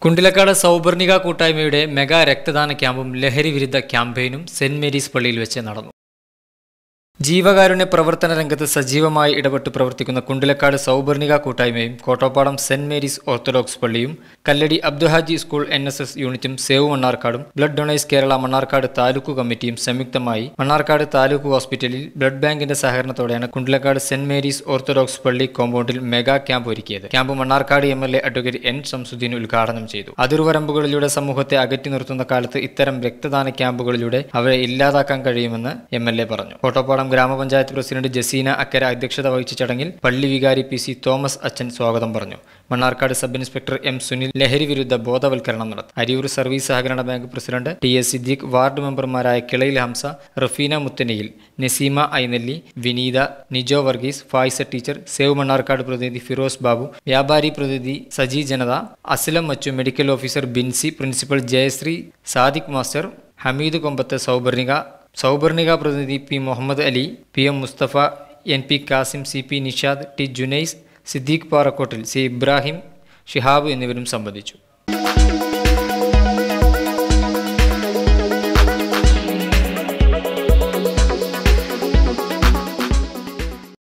കുണ്ടിലക്കാട് സൗപർണിക കൂട്ടായ്മയുടെ മെഗാ രക്തദാന ക്യാമ്പും ലഹരി വിരുദ്ധ ക്യാമ്പയിനും സെന്റ് മേരീസ് പള്ളിയിൽ വെച്ച് നടന്നു ജീവകാരുണ്യ പ്രവർത്തന രംഗത്ത് സജീവമായി ഇടപെട്ട് പ്രവർത്തിക്കുന്ന കുണ്ടിലക്കാട് സൗപർണിക കൂട്ടായ്മയും കോട്ടോപ്പാടം സെന്റ് മേരീസ് ഓർത്തഡോക്സ് പള്ളിയും Kalladi Abduhaji school N S S യൂണിറ്റും സേവ് മണ്ണാർക്കാടും ബ്ലഡ് ഡൊണേഴ്സ് കേരള മണ്ണാർക്കാട് താലൂക്ക് കമ്മിറ്റിയും സംയുക്തമായി മണ്ണാർക്കാട് താലൂക്ക് ഹോസ്പിറ്റലിൽ ബ്ലഡ് ബാങ്കിന്റെ സഹകരണത്തോടെയാണ് കുണ്ടിലക്കാട് സെന്റ് മേരീസ് ഓർത്തഡോക്സ് പള്ളി കോമ്പൗണ്ടിൽ മെഗാ ക്യാമ്പ് ഒരുക്കിയത് camp Mannarkkad M L A advocate N Shamsudheen ഉദ്ഘാടനം ചെയ്തു അതിർവരമ്പുകളിലൂടെ സമൂഹത്തെ അകറ്റി നിർത്തുന്ന കാലത്ത് ഇത്തരം രക്തദാന ക്യാമ്പുകളിലൂടെ അവരെ ഇല്ലാതാക്കാൻ കഴിയുമെന്ന് എം എൽ എ പറഞ്ഞു കോട്ടപ്പാടം ഗ്രാമപഞ്ചായത്ത് പ്രസിഡന്റ് ജസീന അക്കര അധ്യക്ഷത വഹിച്ച ചടങ്ങിൽ പള്ളി വികാരി പി സി തോമസ് അച്ഛൻ സ്വാഗതം പറഞ്ഞു Mannarkkad sub inspector M Sunil ലഹരി വിരുദ്ധ ബോധവൽക്കരണം നടത്തി അരിയൂർ സർവീസ് സഹകരണ bank president T S Siddique ward മെമ്പർമാരായ കിളയിൽ ഹംസ റഫീന മുത്തനയിൽ നസീമ ഐനെല്ലി വിനീത നിജോ വർഗീസ് ഫായിസ ടീച്ചർ സേവ് മണ്ണാർക്കാട് പ്രതിനിധി ഫിറോസ് ബാബു വ്യാപാരി പ്രതിനിധി Saji Janatha Aslam Machu medical officer Binsy principal Jayashree Sadiq master Hameed Kombath Sauparnika Sauparnika പ്രതിനിധി P Muhammad Ali P M Musthafa N P Kasim C P Nishad T Junaiz Siddique Parakkottil C Ibrahim Shihab എന്നിവരും സംബന്ധിച്ചു